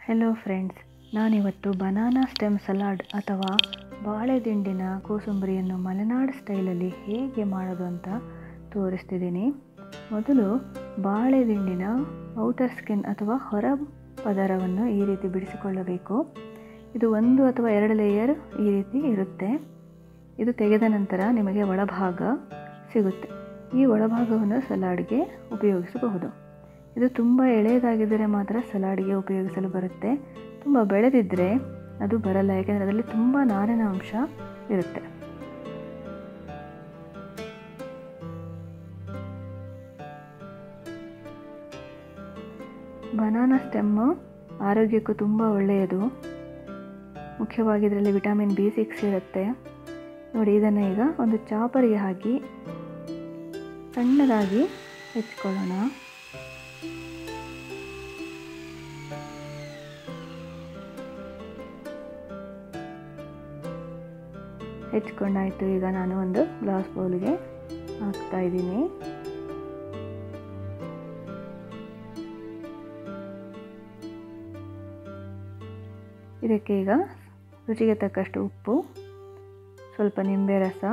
hello friends ನಾನಿವತ್ತು banana stem salad ಅಥವಾ ಬಾಳೆದಿಂಡಿನ ಕೋಸಂಬರಿಯನ್ನು ಮಲೆನಾಡು ಸ್ಟೈಲಲ್ಲಿ ಹೇಗೆ ಮಾಡೋದು ಅಂತ ತೋರಿಸ್ತಿದ್ದೀನಿ ಮೊದಲು ಬಾಳೆದಿಂಡಿನ ಔಟರ್ ಸ್ಕಿನ್ ಅಥವಾ ಹೊರ ಪದರವನ್ನು ಈ ರೀತಿ ಬಿಡಿಸಿಕೊಳ್ಳಬೇಕು ಇದು ಒಂದು ಅಥವಾ ಎರಡು ಲೇಯರ್ ಈ ರೀತಿ ಇರುತ್ತೆ ಇದು ತೆಗೆದ ನಂತರ ನಿಮಗೆ ಒಳಭಾಗ ಸಿಗುತ್ತೆ ಈ ಒಳಭಾಗವನ್ನು ಸಲಾಡ್ಗೆ ಉಪಯೋಗಿಸಬಹುದು ಇದು ತುಂಬ ಎಳೆಯದಾಗಿದ್ದರೆ ಮಾತ್ರ ಸಲಾಡ್ಗೆ ಉಪಯೋಗಿಸಲು ಬರುತ್ತೆ ತುಂಬ ಬೆಳೆದಿದ್ದರೆ ಅದು ಬರಲ್ಲ ಯಾಕೆಂದರೆ ಅದರಲ್ಲಿ ತುಂಬ ನಾರಿನ ಅಂಶ ಇರುತ್ತೆ ಬನಾನಾ ಸ್ಟೆಮ್ಮು ಆರೋಗ್ಯಕ್ಕೂ ತುಂಬ ಒಳ್ಳೆಯದು ಮುಖ್ಯವಾಗಿ ಇದರಲ್ಲಿ ವಿಟಮಿನ್ ಬಿ ಸಿಕ್ಸ್ ಇರುತ್ತೆ ನೋಡಿ ಇದನ್ನು ಈಗ ಒಂದು ಚಾಪರಿಗೆ ಹಾಕಿ ಸಣ್ಣದಾಗಿ ಹೆಚ್ಕೊಳ್ಳೋಣ ಹೆಚ್ಕೊಂಡಾಯಿತು ಈಗ ನಾನು ಒಂದು ಗ್ಲಾಸ್ ಬೌಲ್ಗೆ ಹಾಕ್ತಾ ಇದ್ದೀನಿ ಇದಕ್ಕೆ ಈಗ ರುಚಿಗೆ ತಕ್ಕಷ್ಟು ಉಪ್ಪು ಸ್ವಲ್ಪ ನಿಂಬೆ ರಸ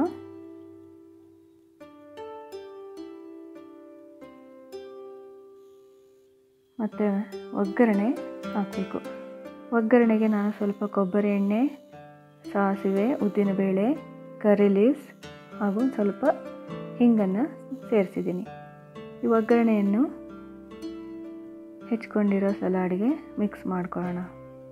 ಮತ್ತು ಒಗ್ಗರಣೆ ಹಾಕಬೇಕು ಒಗ್ಗರಣೆಗೆ ನಾನು ಸ್ವಲ್ಪ ಕೊಬ್ಬರಿ ಎಣ್ಣೆ ಸಾಸಿವೆ ಉದ್ದಿನಬೇಳೆ ಕರಿ ಲೀವ್ಸ್ ಹಾಗೂ ಸ್ವಲ್ಪ ಹಿಂಗನ್ನು ಸೇರಿಸಿದ್ದೀನಿ ಈ ಒಗ್ಗರಣೆಯನ್ನು ಹೆಚ್ಕೊಂಡಿರೋ ಸಲಾಡ್ಗೆ ಮಿಕ್ಸ್ ಮಾಡ್ಕೊಳ್ಳೋಣ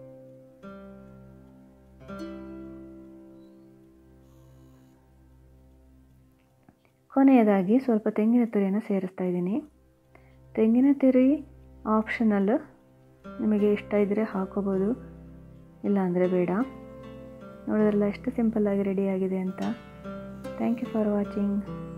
ಕೊನೆಯದಾಗಿ ಸ್ವಲ್ಪ ತೆಂಗಿನ ತುರಿಯನ್ನು ಸೇರಿಸ್ತಾ ಇದ್ದೀನಿ ತೆಂಗಿನ ತುರಿ ಆಪ್ಷನಲ್ ನಿಮಗೆ ಇಷ್ಟ ಇದ್ದರೆ ಹಾಕೋಬೋದು ಇಲ್ಲಾಂದರೆ ಬೇಡ ನೋಡಿದ್ರಲ್ಲ ಎಷ್ಟು ಸಿಂಪಲ್ಲಾಗಿ ರೆಡಿಯಾಗಿದೆ ಅಂತ ಥ್ಯಾಂಕ್ ಯು ಫಾರ್ ವಾಚಿಂಗ್